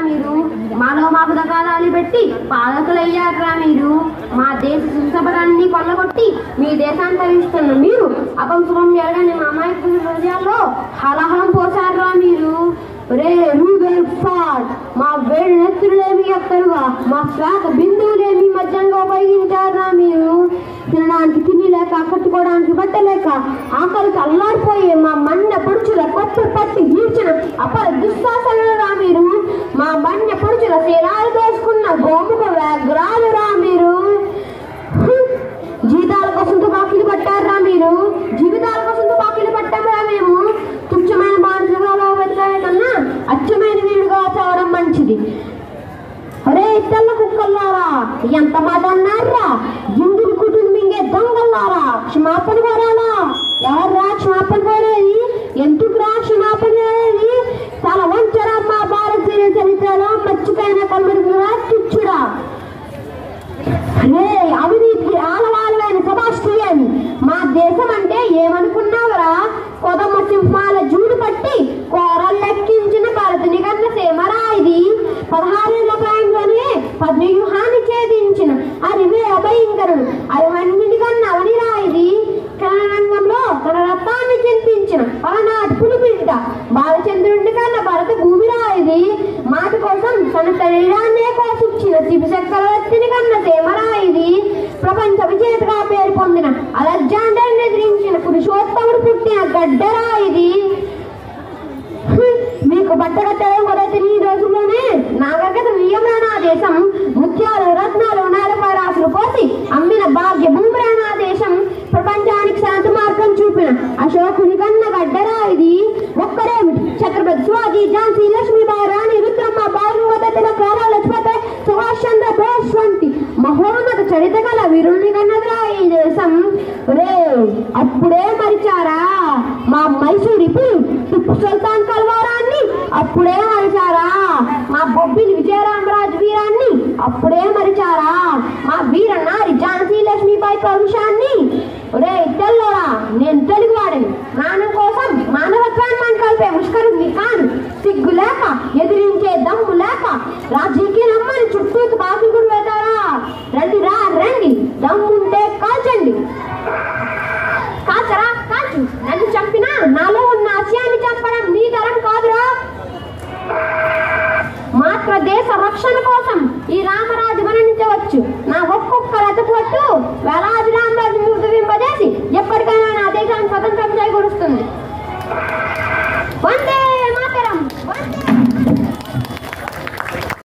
మీరు మాలో మా పథకాలు పెట్టి పాలకులయ్యారా మీరు మా దేశ సంపదలన్నీ కొల్లగొట్టి మీ దేశాన్ని తరిస్తున్న మీరు అపంశుభం ఎరగని మా అమాయక హృదయాల్లో హలహలం పోసారా మీరు రే రూబెల్ ఫాట్ మా వేడి నెత్తులేమి ఎక్కరుగా మా శ్వాస బిందువులేమి మధ్యంగా ఉపయోగించారా మీరు తినడానికి తిని లేక కట్టుకోవడానికి బట్ట లేక ఆకలికి అల్లాడిపోయే మా మన్న పొడుచుల కొత్త పట్టి ఈడ్చిన అపర దుశ్శాసనులురా మీరు మా మన్న పొడుచుల శీలాలు దోసుకున్న గోముఖ వ్యాఘ్రాలు రా మీరు హ్మ్. జీతాల కోసం తుపాకీలు పట్టారా మీరు జీవితాల కోసం తుపాకీలు పట్టారా మేము తుచ్చమైన బాధ్యతలో వెళ్ళే కన్నా అచ్చమైన వీడుగా చావడం మంచిది అరే తెల్ల కుక్కల్లారా ఎంత మాట అన్నారా ఇందుకు కుటుంబ మింగే దొంగల్లారా క్షమాపణ కోరాలా ఎవర్రా క్షమాపణ కోరేది ఎందుకురా క్షమాపణ కోరేది తల వంచరా మా భారతీయ చరిత్రలో మర్చిపోయిన కమ్ముడురా తుచ్చుడా రే అవినీతి ఆలవాళ్ళైన సభాస్ట్రియన్ మా దేశం అంటే ఏమనుకున్నావురా కొదమ సింహాల జూడు పట్టి కోరలు లెక్కించిన భరతుని కన్న సేమరా ఇది పదహారేళ్ల ప్రాయంలోనే పద్మవ్యూహాన్ని ఛేదించిన అరివే అభయంకరుడు అరివన్నిటి కన్నా అవనిరా ఇది కళరంగంలో తన రక్తాన్ని చింతించిన పలనాటి పులిబిడ్డ బాలచంద్రుడి కన్నా భరత భూమిరా ఇది మాట కోసం తన శరీరాన్నే కోసిచ్చిన శివ చక్రవర్తిని కన్న సేమరా ఇది ప్రపంచ విజేతగా పేరు పొందిన అలెగ్జాండర్ ఎదిరించిన పురుషోత్తముడు పుట్టిన గడ్డరా ఇది హ్మ్, మీకు బట్ట కట్టడం కూడా తెలియని రోజుల్లోనే నాగగత వియ్యంరా నా దేశం ముత్యాలు రత్నాలు నేలపై రాసులు పోసి అమ్మిన భాగ్య భూమిరా నా దేశం ప్రపంచానికి శాంతి మార్గం చూపిన అశోకుని కన్న గడ్డరా ఇది ఒక్కరేమిటి ఛత్రపతి శివాజీ ఝాన్సీ లక్ష్మీబాయి రాణి రుద్రమ్మ బాలువత తిలకార లక్ష్మీబాయి సుభాష్ చంద్ర బోస్ వంటి మహోన్నత చరిత గల వీరుల్ని కన్నదిరా ఈ దేశం రే అప్పుడే మరిచారా మా మైసూరి టిప్పు సుల్తాన్ కల్వారాన్ని అప్పుడే మరిచారా మా బొబ్బిలి విజయరామరాజు వీరాన్ని అప్పుడే మరిచారా మా వీర నారి ఝాన్సీ లక్ష్మీబాయి పౌరుషాన్ని రే తెల్లోరా నేను తెలుగువాడిని ప్రాణం కోసం మానవత్వాన్ని మనం కలిపే ముష్కరుని కాను సిగ్గు లేక ఎదిరించే దమ్ము లేక రాజకీయ నమ్మని చుట్టూ బాకి కూడా పెడతారా రండి రా రండి దమ్ముంటే కాల్చండి కాచరా కాల్చు నన్ను చంపినా నాలో ఉన్న ఆశయాన్ని చంపడం నీ తరం కాదురా మాత్ర దేశ రక్షణ కోసం ఈ రామరాజు మరణించవచ్చు నా ఒక్కొక్క రథపట్టు వేలాది రామరాజు వింపజేసి ఎప్పటికైనా నా దేశాన్ని స్వతంత్రం చేకూరుస్తుంది వందే మాతరం వందే